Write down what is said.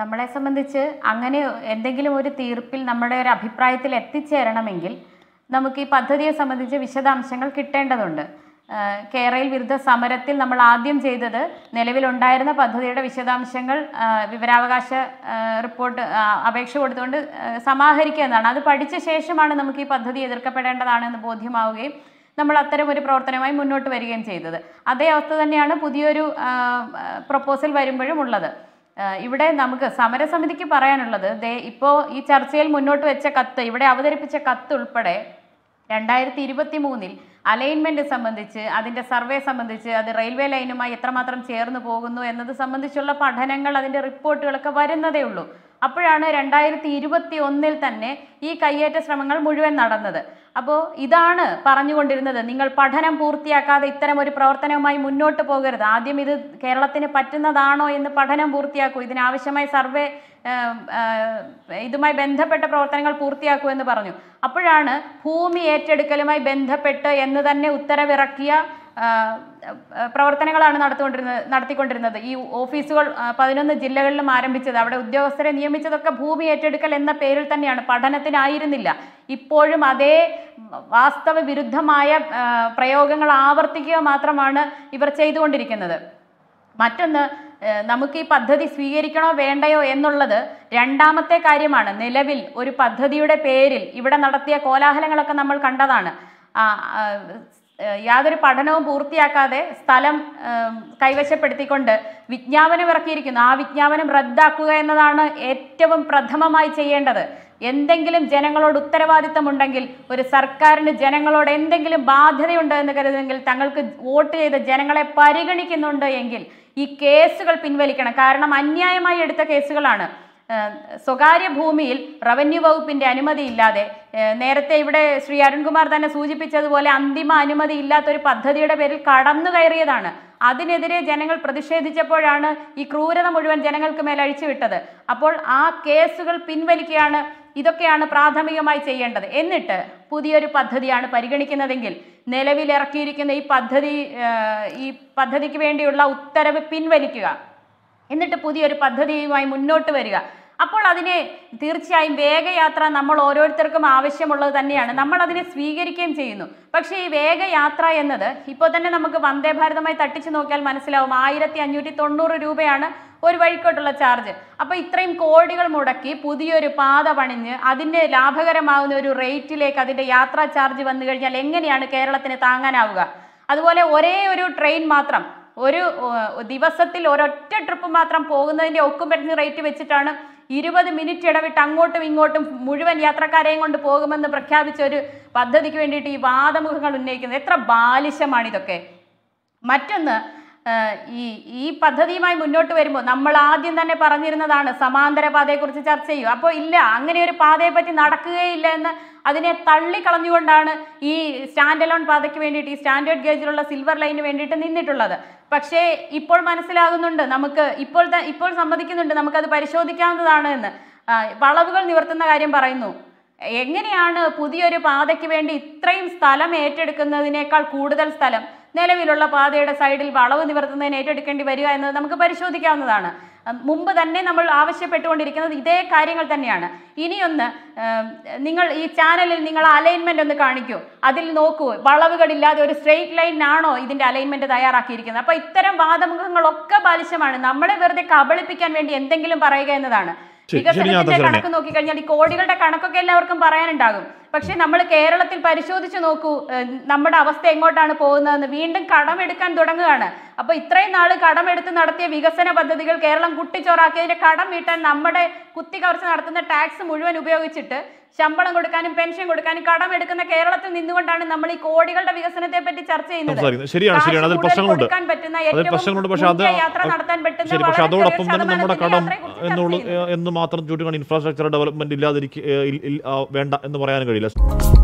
നമ്മളെ സംബന്ധിച്ച് അങ്ങനെ എന്തെങ്കിലും ഒരു തീർപ്പിൽ നമ്മുടെ ഒരു അഭിപ്രായത്തിൽ എത്തിച്ചേരണമെങ്കിൽ നമുക്ക് ഈ പദ്ധതിയെ സംബന്ധിച്ച് വിശദാംശങ്ങൾ കിട്ടേണ്ടതുണ്ട് ആഹ് കേരളയിൽ വിരുദ്ധ സമരത്തിൽ നമ്മൾ ആദ്യം ചെയ്തത് നിലവിലുണ്ടായിരുന്ന പദ്ധതിയുടെ വിശദാംശങ്ങൾ ആഹ് വിവരാവകാശ ആഹ് റിപ്പോർട്ട് ആഹ് അപേക്ഷ കൊടുത്തുകൊണ്ട് ആഹ് സമാഹരിക്കുക എന്നതാണ് അത് പഠിച്ച ശേഷമാണ് നമുക്ക് ഈ പദ്ധതി എതിർക്കപ്പെടേണ്ടതാണെന്ന് ബോധ്യമാവുകയും നമ്മൾ അത്തരം ഒരു പ്രവർത്തനമായി മുന്നോട്ട് വരികയും ചെയ്തത് അതേ അവസ്ഥ തന്നെയാണ് പുതിയൊരു പ്രപ്പോസൽ വരുമ്പോഴും ഉള്ളത് ആഹ് ഇവിടെ നമുക്ക് സമരസമിതിക്ക് പറയാനുള്ളത് ദേ ഇപ്പോൾ ഈ ചർച്ചയിൽ മുന്നോട്ട് വെച്ച കത്ത് ഇവിടെ അവതരിപ്പിച്ച കത്ത് ഉൾപ്പെടെ രണ്ടായിരത്തി ഇരുപത്തി മൂന്നിൽ അലൈൻമെന്റ് സംബന്ധിച്ച് അതിന്റെ സർവേ സംബന്ധിച്ച് അത് റെയിൽവേ ലൈനുമായി എത്രമാത്രം ചേർന്ന് പോകുന്നു എന്നത് സംബന്ധിച്ചുള്ള പഠനങ്ങൾ അതിന്റെ റിപ്പോർട്ടുകളൊക്കെ വരുന്നതേ ഉള്ളൂ അപ്പോഴാണ് രണ്ടായിരത്തി ഇരുപത്തി ഒന്നിൽ തന്നെ ഈ കയ്യേറ്റ ശ്രമങ്ങൾ മുഴുവൻ നടന്നത് അപ്പോൾ ഇതാണ് പറഞ്ഞുകൊണ്ടിരുന്നത് നിങ്ങൾ പഠനം പൂർത്തിയാക്കാതെ ഇത്തരം ഒരു പ്രവർത്തനവുമായി മുന്നോട്ട് പോകരുത് ആദ്യം ഇത് കേരളത്തിന് പറ്റുന്നതാണോ എന്ന് പഠനം പൂർത്തിയാക്കൂ ഇതിനാവശ്യമായ സർവേ ഏം, ഏ, ഇതുമായി ബന്ധപ്പെട്ട പ്രവർത്തനങ്ങൾ പൂർത്തിയാക്കൂ എന്ന് പറഞ്ഞു അപ്പോഴാണ് ഭൂമി ഏറ്റെടുക്കലുമായി ബന്ധപ്പെട്ട് എന്ന് തന്നെ ഉത്തരവിറക്കിയ ആ, ആ, പ്രവർത്തനങ്ങളാണ് നടത്തിക്കൊണ്ടിരുന്നത് നടത്തിക്കൊണ്ടിരുന്നത് ഈ ഓഫീസുകൾ ആ, പതിനൊന്ന് ജില്ലകളിലും ആരംഭിച്ചത് അവിടെ ഉദ്യോഗസ്ഥരെ നിയമിച്ചതൊക്കെ ഭൂമി ഏറ്റെടുക്കൽ എന്ന പേരിൽ തന്നെയാണ് പഠനത്തിനായിരുന്നില്ല ഇപ്പോഴും അതേ വാസ്തവ വിരുദ്ധമായ ആ, പ്രയോഗങ്ങൾ ആവർത്തിക്കുക മാത്രമാണ് ഇവർ ചെയ്തുകൊണ്ടിരിക്കുന്നത് മറ്റൊന്ന് ഏഹ്, നമുക്ക് ഈ പദ്ധതി സ്വീകരിക്കണോ വേണ്ടയോ എന്നുള്ളത് രണ്ടാമത്തെ കാര്യമാണ് നിലവിൽ ഒരു പദ്ധതിയുടെ പേരിൽ ഇവിടെ നടത്തിയ കോലാഹലങ്ങളൊക്കെ നമ്മൾ കണ്ടതാണ് ആ, ആ, ഏഹ്, യാതൊരു പഠനവും പൂർത്തിയാക്കാതെ സ്ഥലം ഏഹ്, കൈവശപ്പെടുത്തിക്കൊണ്ട് വിജ്ഞാപനം ഇറക്കിയിരിക്കുന്നു ആ വിജ്ഞാപനം റദ്ദാക്കുക എന്നതാണ് ഏറ്റവും പ്രഥമമായി ചെയ്യേണ്ടത് എന്തെങ്കിലും ജനങ്ങളോട് ഉത്തരവാദിത്തമുണ്ടെങ്കിൽ ഒരു സർക്കാരിന് ജനങ്ങളോട് എന്തെങ്കിലും ബാധ്യതയുണ്ട് എന്ന് കരുതുമെങ്കിൽ തങ്ങൾക്ക് വോട്ട് ചെയ്ത ജനങ്ങളെ പരിഗണിക്കുന്നുണ്ട് എങ്കിൽ ഈ കേസുകൾ പിൻവലിക്കണം കാരണം അന്യായമായി എടുത്ത കേസുകളാണ് ഏഹ് സ്വകാര്യ ഭൂമിയിൽ റവന്യൂ വകുപ്പിന്റെ അനുമതിയില്ലാതെ ഏഹ് നേരത്തെ ഇവിടെ ശ്രീ അരുൺകുമാർ തന്നെ സൂചിപ്പിച്ചതുപോലെ അന്തിമ അനുമതി ഇല്ലാത്ത ഒരു പദ്ധതിയുടെ പേരിൽ കടന്നു കയറിയതാണ് അതിനെതിരെ ജനങ്ങൾ പ്രതിഷേധിച്ചപ്പോഴാണ് ഈ ക്രൂരത മുഴുവൻ ജനങ്ങൾക്ക് മേൽ അഴിച്ചുവിട്ടത് അപ്പോൾ ആ കേസുകൾ പിൻവലിക്കുകയാണ് ഇതൊക്കെയാണ് പ്രാഥമികമായി ചെയ്യേണ്ടത് എന്നിട്ട് പുതിയൊരു പദ്ധതിയാണ് പരിഗണിക്കുന്നതെങ്കിൽ നിലവിൽ ഇറക്കിയിരിക്കുന്ന ഈ പദ്ധതി ഏഹ് ഈ പദ്ധതിക്ക് വേണ്ടിയുള്ള ഉത്തരവ് പിൻവലിക്കുക എന്നിട്ട് പുതിയൊരു പദ്ധതിയുമായി മുന്നോട്ട് വരിക അപ്പോൾ അതിനെ തീർച്ചയായും വേഗയാത്ര നമ്മൾ ഓരോരുത്തർക്കും ആവശ്യമുള്ളത് തന്നെയാണ് നമ്മൾ അതിനെ സ്വീകരിക്കുകയും ചെയ്യുന്നു പക്ഷേ ഈ വേഗയാത്ര എന്നത് ഇപ്പോൾ തന്നെ നമുക്ക് വന്ദേ ഭാരതമായി തട്ടിച്ചു നോക്കിയാൽ മനസ്സിലാവും ആയിരത്തി അഞ്ഞൂറ്റി തൊണ്ണൂറ് രൂപയാണ് ഒരു വഴിക്കോട്ടുള്ള ചാർജ് അപ്പോൾ ഇത്രയും കോടികൾ മുടക്കി പുതിയൊരു പാത പണിഞ്ഞ് അതിൻ്റെ ലാഭകരമാവുന്ന ഒരു റേറ്റിലേക്ക് അതിൻ്റെ യാത്രാ ചാർജ് വന്നു കഴിഞ്ഞാൽ എങ്ങനെയാണ് കേരളത്തിന് താങ്ങാനാവുക അതുപോലെ ഒരേ ഒരു ട്രെയിൻ മാത്രം ഒരു ഏഹ്, ദിവസത്തിൽ ഒരൊറ്റ ട്രിപ്പ് മാത്രം പോകുന്നതിൻ്റെ ഒക്കുമരുന്ന് റേറ്റ് വെച്ചിട്ടാണ് ഇരുപത് മിനിറ്റ് ഇടവിട്ട് അങ്ങോട്ടും ഇങ്ങോട്ടും മുഴുവൻ യാത്രക്കാരെയും കൊണ്ട് പോകുമെന്ന് പ്രഖ്യാപിച്ച ഒരു പദ്ധതിക്ക് വേണ്ടിയിട്ട് ഈ വാദമുഖങ്ങൾ ഉന്നയിക്കുന്നത് എത്ര ബാലിശമാണ് ഇതൊക്കെ മറ്റൊന്ന് ആ, ഈ ഈ പദ്ധതിയുമായി മുന്നോട്ട് വരുമ്പോൾ നമ്മൾ ആദ്യം തന്നെ പറഞ്ഞിരുന്നതാണ് സമാന്തര പാതയെക്കുറിച്ച് ചർച്ച ചെയ്യും അപ്പോൾ ഇല്ല അങ്ങനെ ഒരു പാതയെ പറ്റി നടക്കുകയില്ല എന്ന് അതിനെ തള്ളിക്കളഞ്ഞുകൊണ്ടാണ് ഈ സ്റ്റാൻഡ് അലോൺ പാതയ്ക്ക് വേണ്ടിയിട്ട് ഈ സ്റ്റാൻഡേർഡ് ഗേജിലുള്ള സിൽവർ ലൈനിന് വേണ്ടിയിട്ട് നിന്നിട്ടുള്ളത് പക്ഷേ ഇപ്പോൾ മനസ്സിലാകുന്നുണ്ട് നമുക്ക് ഇപ്പോൾ ത- ഇപ്പോൾ സമ്മതിക്കുന്നുണ്ട് നമുക്കത് പരിശോധിക്കാവുന്നതാണ് എന്ന് ആ, വളവുകൾ നിവർത്തുന്ന കാര്യം പറയുന്നു എങ്ങനെയാണ് പുതിയൊരു പാതയ്ക്ക് വേണ്ടി ഇത്രയും സ്ഥലം ഏറ്റെടുക്കുന്നതിനേക്കാൾ കൂടുതൽ സ്ഥലം നിലവിലുള്ള പാതയുടെ സൈഡിൽ വളവ് നിവർത്തുന്നതിന് ഏറ്റെടുക്കേണ്ടി വരിക എന്നത് നമുക്ക് പരിശോധിക്കാവുന്നതാണ് അഹ് മുമ്പ് തന്നെ നമ്മൾ ആവശ്യപ്പെട്ടുകൊണ്ടിരിക്കുന്നത് ഇതേ കാര്യങ്ങൾ തന്നെയാണ് ഇനിയൊന്ന് ഏം, നിങ്ങൾ ഈ ചാനലിൽ നിങ്ങൾ അലൈൻമെന്റ് ഒന്ന് കാണിക്കൂ അതിൽ നോക്കൂ വളവുകളില്ലാതെ ഒരു സ്ട്രെയിറ്റ് ലൈനാണോ ഇതിന്റെ അലൈൻമെന്റ് തയ്യാറാക്കിയിരിക്കുന്നത് അപ്പൊ ഇത്തരം വാദമുഖങ്ങളൊക്കെ ബാലിശമാണ് നമ്മളെ വെറുതെ കബളിപ്പിക്കാൻ വേണ്ടി എന്തെങ്കിലും പറയുക എന്നതാണ് ശരി, ശരി, ഞാൻ വികസനത്തിന്റെ തസ്സരണേ. കണക്ക് നോക്കിക്കഴിഞ്ഞാൽ ഈ കോടികളുടെ കണക്കൊക്കെ എല്ലാവർക്കും പറയാനുണ്ടാകും പക്ഷെ നമ്മൾ കേരളത്തിൽ പരിശോധിച്ച് നോക്കൂ ഏഹ് നമ്മുടെ അവസ്ഥ എങ്ങോട്ടാണ് പോകുന്നതെന്ന് വീണ്ടും കടമെടുക്കാൻ തുടങ്ങുകയാണ് അപ്പൊ ഇത്രയും നാൾ കടമെടുത്ത് നടത്തിയ വികസന പദ്ധതികൾ കേരളം കുട്ടിച്ചോറാക്കിയതിന്റെ കടം വീട്ടാൻ നമ്മുടെ കുത്തിക്കവർച്ച നടത്തുന്ന ടാക്സ് മുഴുവൻ ഉപയോഗിച്ചിട്ട് ശമ്പളം കൊടുക്കാനും പെൻഷൻ കൊടുക്കാനും കടമെടുക്കുന്ന കേരളത്തിൽ നിന്നുകൊണ്ടാണ് നമ്മൾ ഈ കോടികളുടെ വികസനത്തെ പറ്റി ചർച്ച ചെയ്യുന്നത് സംസാരിക്കുന്നത് ശരിയാണ് കാശ് ശരിയാണ് അതിൽ കൂടുതൽ പ്രശ്നങ്ങളുണ്ട് കൊടുക്കാൻ പറ്റുന്ന അതിൽ ഏറ്റവും പ്രശ്നങ്ങളുണ്ട് പക്ഷെ അത് മുഖ്യ യാത്ര നടത്താൻ പറ്റുന്ന ശരി പക്ഷെ വളരെ അതോടൊപ്പം ചെറിയ തന്നെ നമ്മുടെ കടം ശതമാനത്തിന്റെ യാത്രയെക്കുറിച്ച് ചർച്ച എന്നുള്ള ചെയ്യുന്നു. എന്ന് മാത്രം ചൂണ്ടിക്കാണ് ഇൻഫ്രാസ്ട്രക്ചർ ഡെവലപ്മെന്റ് ഇല്ലാതിരിക്കുക വേണ്ട എന്ന് പറയാനും കഴിയില്ല